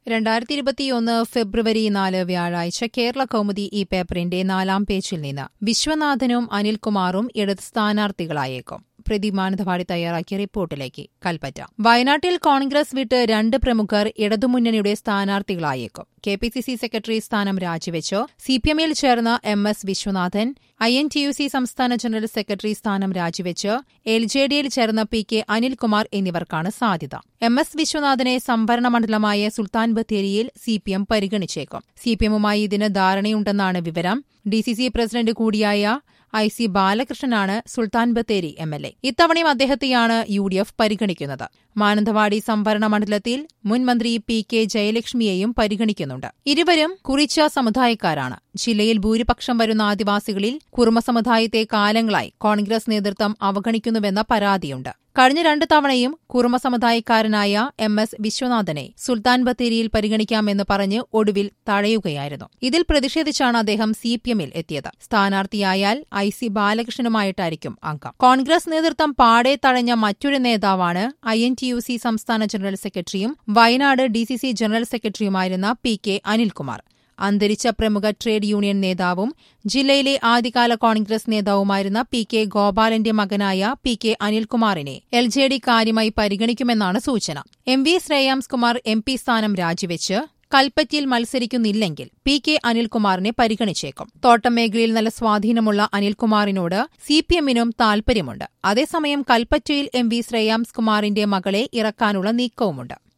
രണ്ടായിരത്തി ഇരുപത്തിയൊന്ന് ഫെബ്രുവരി നാല് വ്യാഴാഴ്ച കേരള കൗമുദി ഈ പേപ്പറിന്റെ നാലാം പേജിൽ നിന്ന് വിശ്വനാഥനും അനിൽകുമാറും ഇടത് സ്ഥാനാർത്ഥികളായേക്കും പ്രതി മാനന്തവാടി തയ്യാറാക്കിയ റിപ്പോർട്ടിലേക്ക് കൽപ്പറ്റ വയനാട്ടിൽ കോൺഗ്രസ് വിട്ട് രണ്ട് പ്രമുഖർ ഇടതുമുന്നണിയുടെ സ്ഥാനാർത്ഥികളായേക്കും K P C C secretary സ്ഥാനം രാജിവെച്ചു സി പി എമ്മിൽ ചേർന്ന M S Viswanathan I N T U C സംസ്ഥാന ജനറൽ സെക്രട്ടറി സ്ഥാനം രാജിവെച്ച് എൽ ജെ ഡിയിൽ ചേർന്ന പി കെ അനിൽകുമാർ എന്നിവർക്കാണ് സാധ്യത എം എസ് വിശ്വനാഥനെ സംവരണ മണ്ഡലമായ സുൽത്താൻ ബത്തേരിയിൽ സി പി എം പരിഗണിച്ചേക്കും സി പി എമ്മുമായി ഇതിന് ധാരണയുണ്ടെന്നാണ് വിവരം ഡി സി സി പ്രസിഡന്റ് കൂടിയായ ഐ സി ബാലകൃഷ്ണനാണ് Sultan Bathery M L A ഇത്തവണയും അദ്ദേഹത്തെയാണ് യു ഡി എഫ് പരിഗണിക്കുന്നത് മാനന്തവാടി സംവരണ മണ്ഡലത്തിൽ മുൻ മന്ത്രി പി കെ ജയലക്ഷ്മിയെയും പരിഗണിക്കുന്നുണ്ട് ഇരുവരും കുറിച്ച സമുദായക്കാരാണ് ജില്ലയിൽ ഭൂരിപക്ഷം വരുന്ന ആദിവാസികളിൽ കുറുമ സമുദായത്തെ കാലങ്ങളായി കോൺഗ്രസ് നേതൃത്വം അവഗണിക്കുന്നുവെന്ന പരാതിയുണ്ട് കഴിഞ്ഞ രണ്ട് തവണയും കുറുമ സമുദായക്കാരനായ എം എസ് വിശ്വനാഥനെ സുൽത്താൻ ബത്തേരിയിൽ പരിഗണിക്കാമെന്ന് പറഞ്ഞ് ഒടുവിൽ തഴയുകയായിരുന്നു ഇതിൽ പ്രതിഷേധിച്ചാണ് അദ്ദേഹം സി പി എമ്മിൽ എത്തിയത് സ്ഥാനാർത്ഥിയായാൽ ഐ സി ബാലകൃഷ്ണനുമായിട്ടായിരിക്കും അംഗം കോൺഗ്രസ് നേതൃത്വം പാടെ തഴഞ്ഞ മറ്റൊരു നേതാവാണ് I N T U C സംസ്ഥാന ജനറൽ സെക്രട്ടറിയും Wayanad D C C general സെക്രട്ടറിയുമായിരുന്ന പി കെ അനിൽകുമാർ അന്തരിച്ച പ്രമുഖ ട്രേഡ് യൂണിയൻ നേതാവും ജില്ലയിലെ ആദ്യകാല കോൺഗ്രസ് നേതാവുമായിരുന്ന പി കെ ഗോപാലന്റെ മകനായ പി കെ അനിൽകുമാറിനെ എൽ ജെ ഡി കാര്യമായി പരിഗണിക്കുമെന്നാണ് സൂചന M V Shreyams Kumar M P സ്ഥാനം രാജിവെച്ച് കൽപ്പറ്റയിൽ മത്സരിക്കുന്നില്ലെങ്കിൽ പി കെ അനിൽകുമാറിനെ പരിഗണിച്ചേക്കും തോട്ടം മേഖലയിൽ നല്ല സ്വാധീനമുള്ള അനിൽകുമാറിനോട് സി പി എമ്മിനും താൽപര്യമുണ്ട് അതേസമയം കൽപ്പറ്റയിൽ എം വി ശ്രേയാംസ് കുമാറിന്റെ മകളെ ഇറക്കാനുള്ള നീക്കവുമുണ്ട്